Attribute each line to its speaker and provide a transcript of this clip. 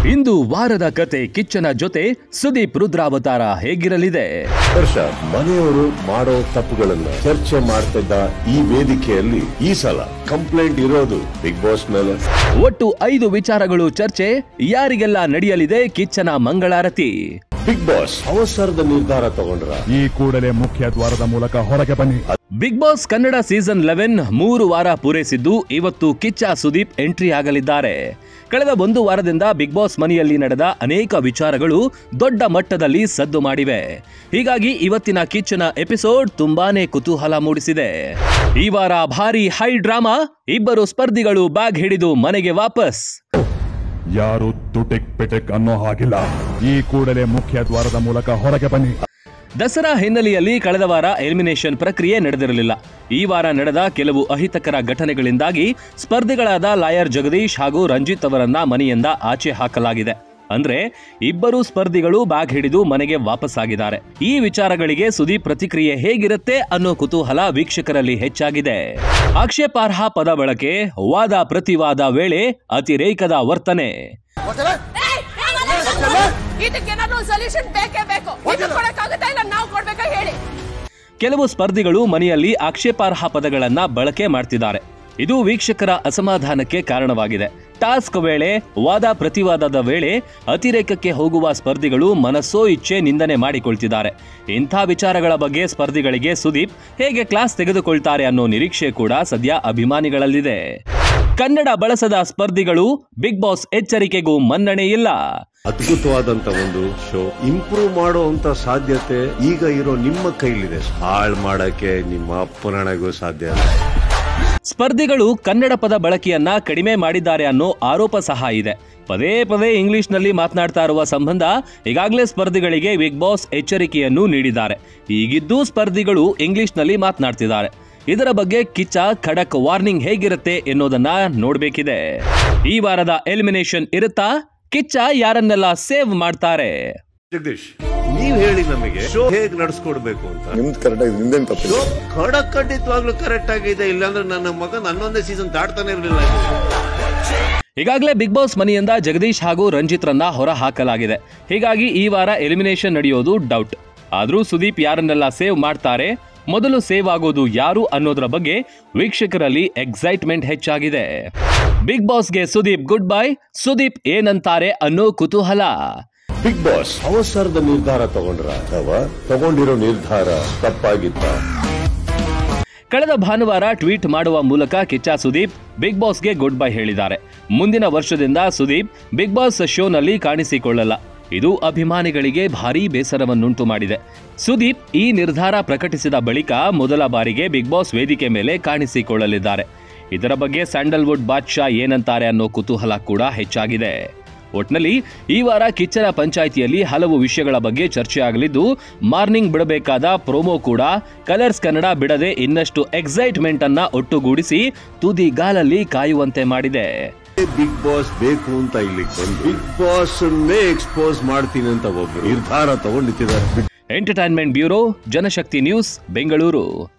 Speaker 1: ಇಂದು ವಾರದ ಕತೆ ಕಿಚ್ಚನ ಜೊತೆ ಸುದೀಪ್ ರುದ್ರಾವತಾರ ಹೇಗಿರಲಿದೆ
Speaker 2: ಹರ್ಷ ಮನೆಯವರು ಮಾಡೋ ತಪ್ಪುಗಳನ್ನ ಚರ್ಚೆ ಮಾಡ್ತಿದ್ದ ಈ ವೇದಿಕೆಯಲ್ಲಿ ಈ ಸಲ ಕಂಪ್ಲೇಂಟ್ ಇರೋದು ಬಿಗ್ ಬಾಸ್ ಮೇಲೆ
Speaker 1: ಒಟ್ಟು ಐದು ವಿಚಾರಗಳು ಚರ್ಚೆ ಯಾರಿಗೆಲ್ಲ ನಡೆಯಲಿದೆ ಕಿಚ್ಚನ ಮಂಗಳಾರತಿ
Speaker 2: ಬಿಗ್ ಬಾಸ್ ಅವಸರದ ನಿರ್ಧಾರ ತಗೊಂಡ್ರ
Speaker 3: ಈ ಕೂಡಲೇ ಮುಖ್ಯ ದ್ವಾರದ ಮೂಲಕ ಹೊರಗೆ ಬನ್ನಿ
Speaker 1: big boss Kannada season eleven ಮೂರು ವಾರ ಪೂರೈಸಿದ್ದು ಇವತ್ತು ಕಿಚ್ಚ ಸುದೀಪ್ ಎಂಟ್ರಿ ಆಗಲಿದ್ದಾರೆ ಕಳೆದ ಒಂದು ವಾರದಿಂದ ಬಿಗ್ ಬಾಸ್ ಮನೆಯಲ್ಲಿ ನಡೆದ ಅನೇಕ ವಿಚಾರಗಳು ದೊಡ್ಡ ಮಟ್ಟದಲ್ಲಿ ಸದ್ದು ಮಾಡಿವೆ ಹೀಗಾಗಿ ಇವತ್ತಿನ ಕಿಚ್ಚನ ಎಪಿಸೋಡ್ ತುಂಬಾನೇ ಕುತೂಹಲ ಮೂಡಿಸಿದೆ ಈ ವಾರ ಭಾರಿ ಹೈ ಡ್ರಾಮಾ ಇಬ್ಬರು ಸ್ಪರ್ಧಿಗಳು ಬ್ಯಾಗ್ ಹಿಡಿದು ಮನೆಗೆ ವಾಪಸ್
Speaker 3: ಯಾರು ತುಟಿಕ್ ಪಿಟಿಕ್ ಅನ್ನೋ ಹಾಗಿಲ್ಲ ಈ ಕೂಡಲೇ ಮುಖ್ಯ ದ್ವಾರದ ಮೂಲಕ ಹೊರಗೆ ಬನ್ನಿ
Speaker 1: ದಸರಾ ಹಿನ್ನೆಲೆಯಲ್ಲಿ ಕಳೆದ ವಾರ ಎಲಿಮಿನೇಷನ್ ಪ್ರಕ್ರಿಯೆ ನಡೆದಿರಲಿಲ್ಲ ಈ ವಾರ ನಡೆದ ಕೆಲವು ಅಹಿತಕರ ಘಟನೆಗಳಿಂದಾಗಿ ಸ್ಪರ್ಧಿಗಳಾದ ಲಾಯರ್ ಜಗದೀಶ್ ಹಾಗೂ ರಂಜಿತ್ ಅವರನ್ನ ಮನೆಯಿಂದ ಆಚೆ ಹಾಕಲಾಗಿದೆ ಅಂದ್ರೆ ಇಬ್ಬರು ಸ್ಪರ್ಧಿಗಳು ಬ್ಯಾಗ್ ಹಿಡಿದು ಮನೆಗೆ ವಾಪಸ್ಸಾಗಿದ್ದಾರೆ ಈ ವಿಚಾರಗಳಿಗೆ ಸುದೀಪ್ ಪ್ರತಿಕ್ರಿಯೆ ಹೇಗಿರುತ್ತೆ ಅನ್ನೋ ಕುತೂಹಲ ವೀಕ್ಷಕರಲ್ಲಿ ಹೆಚ್ಚಾಗಿದೆ ಆಕ್ಷೇಪಾರ್ಹ ಪದ ಬಳಕೆ ವಾದ ಪ್ರತಿವಾದ ವೇಳೆ ಅತಿರೇಕದ ವರ್ತನೆ
Speaker 4: ಏಯ್, ಆಗಲ್ಲ. ಇದಕ್ಕೇನಾದ್ರೂ ಸೊಲ್ಯೂಷನ್ ಬೇಕೇ ಬೇಕು ಇದು ಕೊಡಕ್ಕಾಗುತ್ತಾ ಇಲ್ಲ ನಾವು ಕೊಡ್ಬೇಕಾ ಹೇಳಿ
Speaker 1: ಕೆಲವು ಸ್ಪರ್ಧಿಗಳು ಮನೆಯಲ್ಲಿ ಆಕ್ಷೇಪಾರ್ಹ ಪದಗಳನ್ನ ಬಳಕೆ ಮಾಡ್ತಿದ್ದಾರೆ ಇದು ವೀಕ್ಷಕರ ಅಸಮಾಧಾನಕ್ಕೆ ಕಾರಣವಾಗಿದೆ ಟಾಸ್ಕ್ ವೇಳೆ ವಾದ ಪ್ರತಿವಾದದ ವೇಳೆ ಅತಿರೇಕಕ್ಕೆ ಹೋಗುವ ಸ್ಪರ್ಧಿಗಳು ಮನಸ್ಸೋ ಇಚ್ಛೆ ನಿಂದನೆ ಮಾಡಿಕೊಳ್ತಿದ್ದಾರೆ ಇಂಥ ವಿಚಾರಗಳ ಬಗ್ಗೆ ಸ್ಪರ್ಧಿಗಳಿಗೆ ಸುದೀಪ್ ಹೇಗೆ ಕ್ಲಾಸ್ ತೆಗೆದುಕೊಳ್ತಾರೆ ಅನ್ನೋ ನಿರೀಕ್ಷೆ ಕೂಡ ಸದ್ಯ ಅಭಿಮಾನಿಗಳಲ್ಲಿದೆ ಕನ್ನಡ ಬಳಸದ ಸ್ಪರ್ಧಿಗಳು ಬಿಗ್ ಬಾಸ್ ಎಚ್ಚರಿಕೆಗೂ ಮನ್ನಣೆ ಇಲ್ಲ
Speaker 2: ಅದ್ಭುತವಾದಂತ ಒಂದು ಶೋ ಇಂಪ್ರೂವ್ ಮಾಡುವಂತ ಸಾಧ್ಯತೆ ಈಗ ಇರೋ ನಿಮ್ಮ ಕೈಲಿದೆ ಹಾಳ್ ಮಾಡಕ್ಕೆ ನಿಮ್ಮ ಅಪ್ಪನಣೆಗೂ ಸಾಧ್ಯ ಇಲ್ಲ
Speaker 1: ಸ್ಪರ್ಧಿಗಳು ಕನ್ನಡ ಪದ ಬಳಕೆಯನ್ನ ಕಡಿಮೆ ಮಾಡಿದ್ದಾರೆ ಅನ್ನೋ ಆರೋಪ ಸಹ ಇದೆ ಪದೇ ಪದೇ ಇಂಗ್ಲಿಷ್ನಲ್ಲಿ ಮಾತನಾಡ್ತಾ ಇರುವ ಸಂಬಂಧ ಈಗಾಗಲೇ ಸ್ಪರ್ಧಿಗಳಿಗೆ ಬಿಗ್ ಬಾಸ್ ಎಚ್ಚರಿಕೆಯನ್ನು ನೀಡಿದ್ದಾರೆ ಹೀಗಿದ್ದೂ ಸ್ಪರ್ಧಿಗಳು ಇಂಗ್ಲಿಷ್ನಲ್ಲಿ ಮಾತನಾಡ್ತಿದ್ದಾರೆ ಇದರ ಬಗ್ಗೆ ಕಿಚ್ಚ ಖಡಕ್ ವಾರ್ನಿಂಗ್ ಹೇಗಿರುತ್ತೆ ಎನ್ನೋದನ್ನ ನೋಡ್ಬೇಕಿದೆ ಈ ವಾರದ ಎಲಿಮಿನೇಷನ್ ಇರುತ್ತಾ ಕಿಚ್ಚ ಯಾರನ್ನೆಲ್ಲ ಸೇವ್ ಮಾಡ್ತಾರೆ
Speaker 2: ಜಗದೀಶ್ ನೀವ್ ಹೇಳಿ ನಮಗೆ ಶೋ ಹೇಗ್ ನಡ್ಸ್ಕೊಡ್ಬೇಕು ಅಂತ
Speaker 5: ನಿಮ್ದು ಕರೆಕ್ಟ್ ಆಗಿದೆ ನಿಮ್ದೇನ್ ತಪ್ಪಿಲ್ಲ
Speaker 2: ಶೋ ಖಡಕ್ ಖಂಡಿತವಾಗ್ಲೂ ಕರೆಕ್ಟ್ ಆಗಿದೆ ಇಲ್ಲಾಂದ್ರೆ ನನ್ನ ಮಗ ನನ್ನೊಂದೇ ಸೀಸನ್ ದಾಟ್ತಾನೆ ಇರಲಿಲ್ಲ
Speaker 1: ಈಗಾಗಲೇ ಬಿಗ್ ಬಾಸ್ ಮನೆಯಿಂದ ಜಗದೀಶ್ ಹಾಗೂ ರಂಜಿತ್ರನ್ನ ಹೊರ ಹಾಕಲಾಗಿದೆ ಹೀಗಾಗಿ ಈ ವಾರ ಎಲಿಮಿನೇಷನ್ ನಡೆಯೋದು ಡೌಟ್ ಆದ್ರೂ ಸುದೀಪ್ ಯಾರನ್ನೆಲ್ಲ ಸೇವ್ ಮಾಡ್ತಾರೆ ಮೊದಲು ಸೇವ್ ಆಗೋದು ಯಾರು ಅನ್ನೋದರ ಬಗ್ಗೆ ವೀಕ್ಷಕರಲ್ಲಿ ಎಕ್ಸೈಟ್ಮೆಂಟ್ ಹೆಚ್ಚಾಗಿದೆ ಬಿಗ್ ಬಾಸ್ಗೆ ಸುದೀಪ್ ಗುಡ್ ಬೈ ಸುದೀಪ್ ಏನಂತಾರೆ ಅನ್ನೋ ಕುತೂಹಲ
Speaker 2: ಬಿಗ್ ಬಾಸ್ ಅವಸರದ ನಿರ್ಧಾರ ತಗೊಂಡ್ರ ಅಥವಾ ತಗೊಂಡಿರೋ ನಿರ್ಧಾರ ತಪ್ಪಾಗಿತ್ತ
Speaker 1: ಕಳೆದ ಭಾನುವಾರ ಟ್ವೀಟ್ ಮಾಡುವ ಮೂಲಕ ಕಿಚ್ಚ ಸುದೀಪ್ ಬಿಗ್ ಬಾಸ್ಗೆ ಗುಡ್ ಬೈ ಹೇಳಿದ್ದಾರೆ ಮುಂದಿನ ವರ್ಷದಿಂದ ಸುದೀಪ್ ಬಿಗ್ ಬಾಸ್ ಶೋನಲ್ಲಿ ಕಾಣಿಸಿಕೊಳ್ಳಲ್ಲ ಇದು ಅಭಿಮಾನಿಗಳಿಗೆ ಭಾರೀ ಬೇಸರವನ್ನುಂಟು ಮಾಡಿದೆ ಸುದೀಪ್ ಈ ನಿರ್ಧಾರ ಪ್ರಕಟಿಸಿದ ಬಳಿಕ ಮೊದಲ ಬಾರಿಗೆ ಬಿಗ್ ಬಾಸ್ ವೇದಿಕೆ ಮೇಲೆ ಕಾಣಿಸಿಕೊಳ್ಳಲಿದ್ದಾರೆ ಇದರ ಬಗ್ಗೆ ಸ್ಯಾಂಡಲ್ವುಡ್ ಬಾದ್ಶಾ ಏನಂತಾರೆ ಅನ್ನೋ ಕುತೂಹಲ ಕೂಡ ಹೆಚ್ಚಾಗಿದೆ ಒಟ್ನಲ್ಲಿ ಈ ವಾರ ಕಿಚ್ಚನ ಪಂಚಾಯಿತಿಯಲ್ಲಿ ಹಲವು ವಿಷಯಗಳ ಬಗ್ಗೆ ಚರ್ಚೆ ಆಗಲಿದ್ದು ಮಾರ್ನಿಂಗ್ ಬಿಡಬೇಕಾದ ಪ್ರೋಮೋ ಕೂಡ ಕಲರ್ಸ್ ಕನ್ನಡ ಬಿಡದೆ ಇನ್ನಷ್ಟು ಎಕ್ಸೈಟ್ಮೆಂಟ್ ಅನ್ನ ಒಟ್ಟುಗೂಡಿಸಿ ತುದಿಗಾಲಲ್ಲಿ ಕಾಯುವಂತೆ ಮಾಡಿದೆ
Speaker 2: ಬಿಗ್ ಬಾಸ್ ಬೇಕು ಅಂತ ಇಲ್ಲಿಗೆ ಬಂದು ಬಿಗ್ ಬಾಸ್ ಎಕ್ಸ್ಪೋಸ್ ಮಾಡ್ತೀನಿ ಅಂತ ಒಬ್ರು ನಿರ್ಧಾರ ತಗೊಂಡಿದ್ದಾರೆ
Speaker 1: entertainment bureau Janashakti news Bengaluru